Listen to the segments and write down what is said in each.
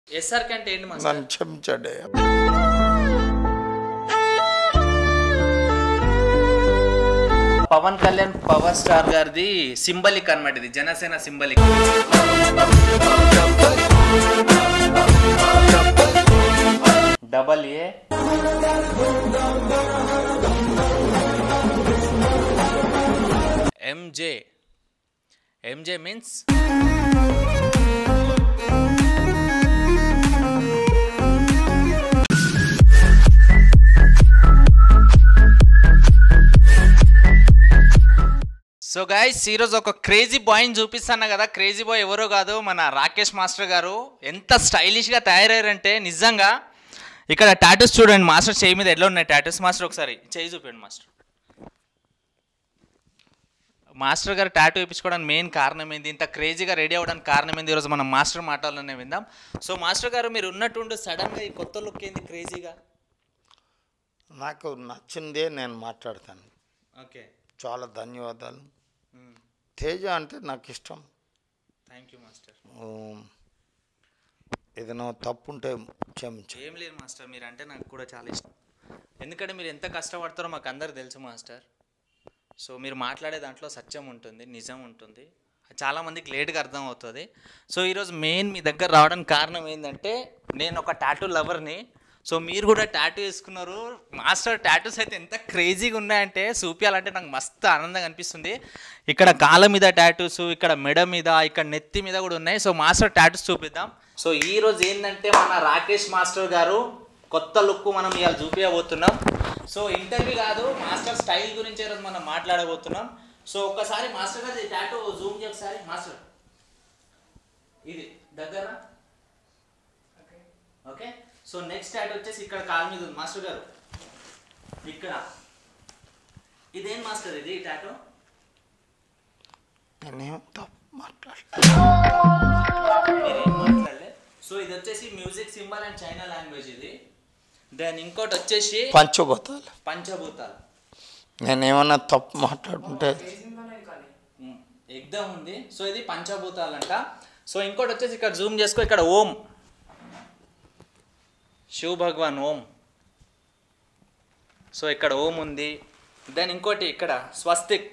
SRK అంటే ఏంటి master నన్ను క్షమించండి పవన్ కళ్యాణ్ పవర్ స్టార్ గారిది సింబలిక్ అన్నమాట ఇది Janasena symbolic double A MJ MJ means so guys ఈరోజు ఒక క్రేజీ బాయ్ని చూపిస్తాను కదా క్రేజీ బాయ్ ఎవరో కాదు మన రాకేష్ మాస్టర్ గారు ఎంత స్టైలిష్గా తయారయ్యారంటే నిజంగా ఇక్కడ టాటూస్ చూడండి మాస్టర్ చేయి మీద ఎట్లా ఉన్నాయి టాటూస్ మాస్టర్ ఒకసారి చేయి చూపండి మాస్టర్ మాస్టర్ గారు టాటూ వేయించుకోవడానికి మెయిన్ కారణం ఏంది ఇంత క్రేజీగా రెడీ అవ్వడానికి కారణం ఏంది ఈరోజు మనం మాస్టర్ మాటల్లోనే విందాం సో మాస్టర్ గారు మీరు ఉన్నట్టుండి సడన్గా ఈ కొత్త లుక్ ఏంది క్రేజీగా నాకు నచ్చిందే నేను మాట్లాడతాను ఓకే చాలా ధన్యవాదాలు తేజ అంటే నాకు ఇష్టం థ్యాంక్ యూ మాస్టర్ ఉమ్, ఏదైనా తప్పుంటే క్షమించు ఏం లేదు మాస్టర్ మీరు అంటే నాకు కూడా చాలా ఇష్టం ఎందుకంటే మీరు ఎంత కష్టపడతారో మాకు అందరు తెలుసు మాస్టర్ సో మీరు మాట్లాడే దాంట్లో సత్యం ఉంటుంది నిజం ఉంటుంది చాలామందికి లేట్గా అర్థం అవుతుంది సో ఈరోజు మెయిన్ మీ దగ్గర రావడానికి కారణం ఏంటంటే నేను ఒక టాటూ లవర్ని సో మీరు కూడా టాటూ వేసుకున్నారు మాస్టర్ టాటూస్ అయితే ఎంత క్రేజీగా ఉన్నాయంటే చూపించాలంటే నాకు మస్తు ఆనందంగా అనిపిస్తుంది ఇక్కడ కాళ్ళ మీద టాటూస్ ఇక్కడ మెడ మీద ఇక్కడ నెత్తి మీద కూడా ఉన్నాయి సో మాస్టర్ టాటూస్ చూపిద్దాం సో ఈ రోజు ఏంటంటే మన రాకేష్ మాస్టర్ గారు కొత్త లుక్ మనం ఇవాళ చూపించబోతున్నాం సో ఇంటర్వ్యూ కాదు మాస్టర్ స్టైల్ గురించి ఈరోజు మనం మాట్లాడబోతున్నాం సో ఒక్కసారి మాస్టర్ గారి టాటూ జూమ్ చేయ ఒకసారి మాస్టర్ ఇది దగ్గర ఓకే సో నెక్స్ట్ టాటూ వచ్చేసి ఇక్కడ కాలు మీద ఉంది మాస్టర్ గారు ఇక్కడ ఇదేం మాస్టర్ ఇది టాటూ నేనేం తప్పు మాట్లాడ మీరేం మాట్లాడలే సో ఇది వచ్చేసి music symbol and China language ఇది దెన్ ఇంకోటి వచ్చేసి పంచభూతాలు పంచభూతాలు నేనేమన్నా తప్పు మాట్లాడుకుంటే ఉమ్, ఎగ్దమ్ ఉంది సో ఇది పంచభూతాలు అంట సో ఇంకోటి వచ్చేసి ఇక్కడ జూమ్ చేసుకో ఇక్కడ ఓం శివ్ భగవాన్ ఓం సో ఇక్కడ ఓం ఉంది దెన్ ఇంకోటి ఇక్కడ స్వస్తిక్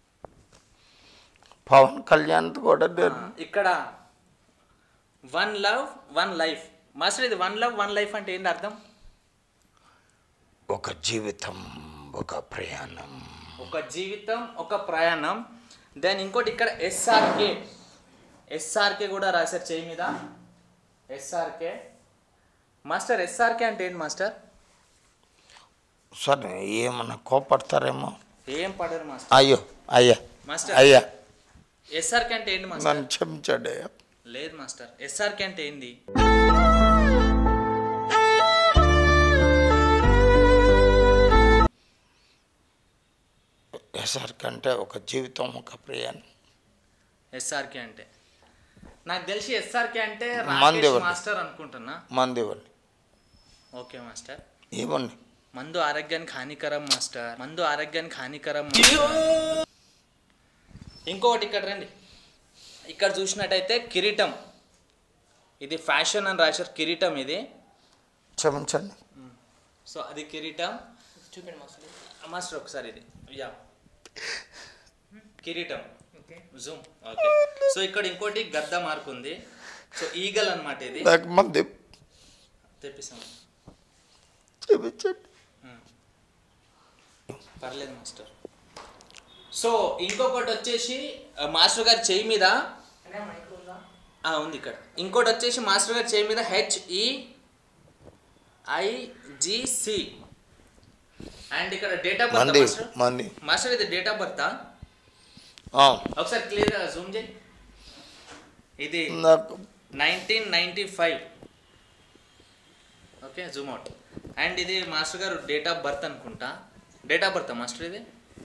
పవన్ కళ్యాణ్ కూడా ఆ, నేను ఇక్కడ one love one life master ఇది వన్ లవ్ వన్ లైఫ్ అంటే ఏంటి అర్థం ఒక జీవితం ఒక ప్రయాణం ఒక జీవితం ఒక ప్రయాణం దెన్ ఇంకోటి ఇక్కడ ఎస్ఆర్కే ఎస్ఆర్కే కూడా రాశారు చేయి మీద ఎస్ఆర్కే మాస్టర్ ఎస్ఆర్కే అంటే ఏంటి మాస్టర్ సరే ఏమన్నా కోపడతారేమో ఏం పడరు మాస్టర్ అయ్యో అయ్యా మాస్టర్ అయ్యా ఎస్ఆర్కే అంటే ఏంటి మాస్టర్ నన్ను క్షమించండి అయ్యా లేదు మాస్టర్ ఎస్ఆర్కే అంటే ఏంది ఎస్ఆర్ కంటే ఒక జీవితం ఒక ప్రయాణం ఎస్ఆర్కే అంటే నాకు తెలిసి ఎస్ఆర్కే అంటే మంది రాకేష్ ఎవరు? మాస్టర్ అనుకుంటున్నా మంది ఇవ్వండి ఓకే మాస్టర్ ఇవ్వండి మందు ఆరోగ్యానికి హానికరం మాస్టర్ మందు ఆరోగ్యానికి హానికరం మాస్టర్. ఇంకొకటి ఇక్కడ రండి ఇక్కడ చూసినట్టయితే కిరీటం ఇది ఫ్యాషన్ అని రాశారు కిరీటం ఇది క్షమించండి సో అది కిరీటం చూపండి మాస్టర్ మాస్టర్ ఒకసారి ఇది యా కిరీటం జూమ్ ఓకే సో ఇక్కడ ఇంకోటి గద్ద మార్క్ ఉంది సో ఈగల్ అన్నమాట ఇది నాకు మంది తెప్పిస్తాం క్షమించండి పర్లేదు మాస్టర్ సో ఇంకొకటి వచ్చేసి ఆ, మాస్టర్ గారి చేయి మీద ఆ, ఉంది ఇక్కడ ఇంకోటి వచ్చేసి మాస్టర్ గారి చేయి మీద హెచ్ఈ ఐజిసి అండ్ ఇక్కడ డేట్ ఆఫ్ బర్త్ మంది మాస్టర్ మంది మాస్టర్ ఇది డేట్ ఆఫ్ బర్త్ ఆ, ఒకసారి క్లియర్గా జూమ్ చేయి ఇది నాకు nineteen ninety five okay zoom out and ఇది మాస్టర్ గారు డేట్ ఆఫ్ బర్త్ అనుకుంటా డేట్ ఆఫ్ బర్త్ మాస్టర్ ఇది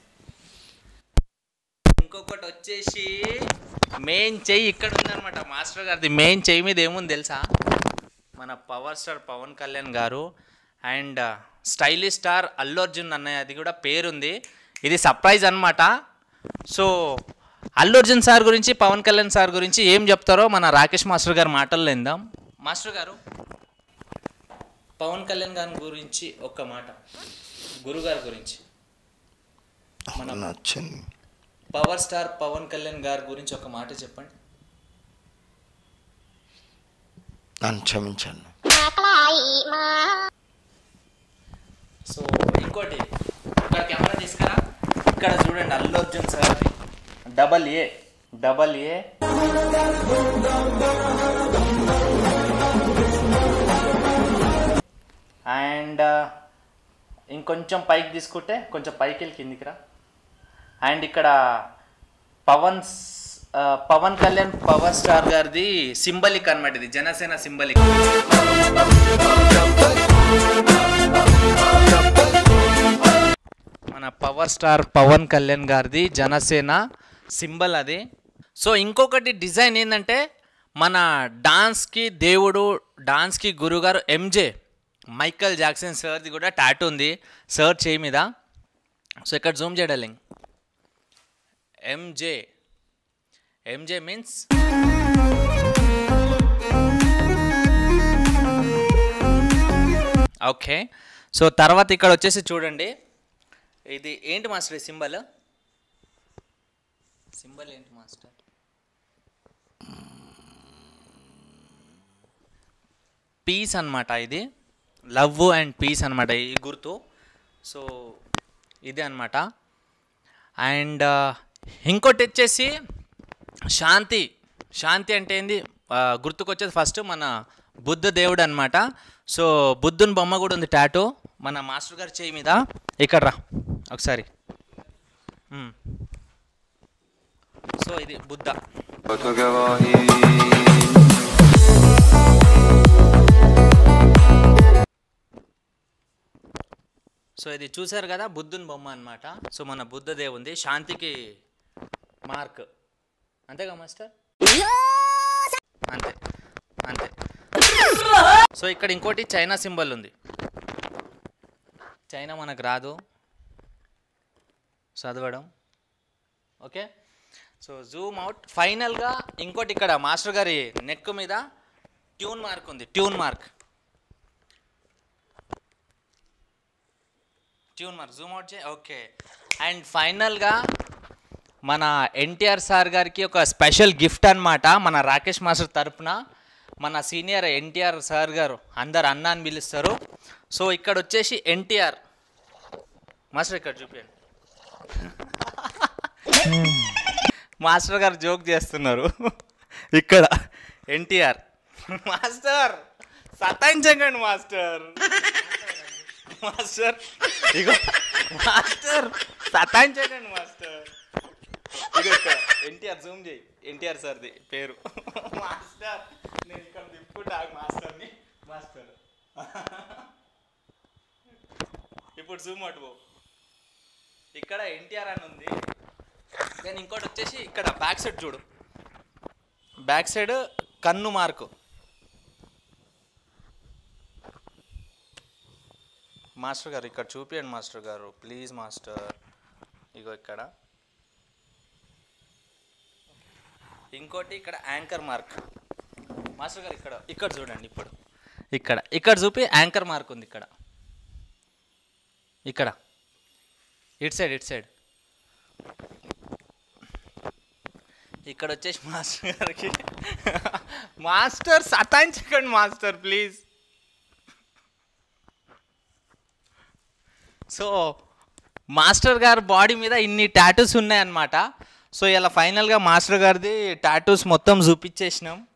ఇంకొకటి వచ్చేసి మెయిన్ చెయ్యి ఇక్కడ ఉందన్నమాట మాస్టర్ గారిది మెయిన్ చెయ్యి మీద ఏముంది తెలుసా మన పవర్ స్టార్ పవన్ కళ్యాణ్ గారు and stylish star Allu Arjun అన్నయ్య అది కూడా పేరుంది ఇది సర్ప్రైజ్ అన్నమాట సో అల్లు అర్జున్ సార్ గురించి పవన్ కళ్యాణ్ సార్ గురించి ఏం చెప్తారో మన రాకేష్ మాస్టర్ గారి మాటల్లో విందాం మాస్టర్ గారు పవన్ కళ్యాణ్ గారి గురించి ఒక్క మాట గురుగారి గురించి మన- నచ్చింది పవర్ స్టార్ పవన్ కళ్యాణ్ గారి గురించి ఒక మాట చెప్పండి నన్ను క్షమించండి సో ఇంకోటి ఇక్కడ కెమెరా తీసుకురా ఇక్కడ చూడండి Allu Arjun sir double A double A and ఇంకొంచెం పైకి తీసుకుంటే కొంచెం పైకి వెళ్ళి కిందికి రా అండ్ ఇక్కడ పవన్ స్- ఆ, పవన్ కళ్యాణ్ పవర్ స్టార్ గారిది సింబలిక్ అన్నమాట ఇది జనసేన సింబలిక్ మన పవర్ స్టార్ పవన్ కళ్యాణ్ గారిది జనసేన సింబల్ అది సో ఇంకొకటి డిజైన్ ఏంటంటే మన డాన్స్కి దేవుడు డాన్స్కి గురుగారు ఎంజే మైకల్ జాక్సన్ సార్ది కూడా టాటూ ఉంది సార్ చేయి మీద సో ఇక్కడ జూమ్ చేయడాలి MJ MJ means okay so తర్వాత ఇక్కడ వచ్చేసి చూడండి ఇది ఏంటి మాస్టర్ ఈ సింబల్ సింబల్ ఏంటి మాస్టర్ పీస్ అన్నమాట ఇది లవ్ అండ్ పీస్ అన్నమాట ఈ గుర్తు సో ఇది అన్నమాట అండ్ ఇంకోటి వచ్చేసి శాంతి శాంతి అంటే ఏంది ఆ, గుర్తుకొచ్చేది ఫస్ట్ మన బుద్ధ దేవుడు అనమాట సో బుద్ధుని బొమ్మ కూడా ఉంది టాటూ మన మాస్టర్ గారి చేయి మీద ఇక్కడ రా ఒకసారి మ్మ్. సో ఇది బుద్ధ సో ఇది చూసారు కదా బుద్ధుని బొమ్మ అన్నమాట సో మన బుద్ధ దేవుంది శాంతికి మార్క్ అంతేగా మాస్టర్ అంతే అంతే సో ఇక్కడ ఇంకోటి చైనా సింబల్ ఉంది చైనా మనకు రాదు చదవడం ఓకే సో జూమ్ అవుట్ ఫైనల్గా ఇంకోటి ఇక్కడ మాస్టర్ గారి నెక్ మీద ట్యూన్ మార్క్ ఉంది tune mark tune mark zoom out చే ఓకే అండ్ ఫైనల్గా మన ఎన్టీఆర్ సార్ గారికి ఒక స్పెషల్ గిఫ్ట్ అన్నమాట మన రాకేష్ మాస్టర్ తరపున మన సీనియర్ ఎన్టీఆర్ సార్ గారు అందరు అన్న అని పిలుస్తారు సో ఇక్కడ వచ్చేసి ఎన్టీఆర్ మాస్టర్ ఇక్కడ చూపించండి మాస్టర్ గారు జోక్ చేస్తున్నారు ఇక్కడ ఎన్టీఆర్ మాస్టర్ సతాయించకండి మాస్టర్ మాస్టర్ ఇగో మాస్టర్ సతాయించకండి మాస్టర్ ఇగో ఇక్కడ ఎన్టీఆర్ జూమ్ చేయి ఎన్టీఆర్ సార్ది పేరు మాస్టర్ నేను ఇక్కడ తిప్పుకుంటా మాస్టర్ని మాస్టర్ ఇప్పుడు జూమ్ అటు పో. ఇక్కడ ఎన్టీఆర్ అని ఉంది దెన్ ఇంకోటి వచ్చేసి ఇక్కడ బ్యాక్ సైడ్ చూడు బ్యాక్ సైడ్ కన్ను మార్కు మాస్టర్ గారు ఇక్కడ చూపియండి మాస్టర్ గారు ప్లీజ్ మాస్టర్ ఇగో ఇక్కడ ఇంకోటి ఇక్కడ యాంకర్ మార్క్ మాస్టర్ గారు ఇక్కడ ఇక్కడ చూడండి ఇప్పుడు ఇక్కడ ఇక్కడ చూపి యాంకర్ మార్క్ ఉంది ఇక్కడ ఇక్కడ ఇటు సైడ్ ఇటు సైడ్ ఇక్కడ వచ్చేసి మాస్టర్ గారికి మాస్టర్ సతాయించకండి మాస్టర్ ప్లీజ్ సో మాస్టర్ గారి బాడీ మీద ఇన్ని టాటూస్ ఉన్నాయన్నమాట సో ఇలా ఫైనల్గా మాస్టర్ గారిది టాటూస్ మొత్తం చూపించేసినాం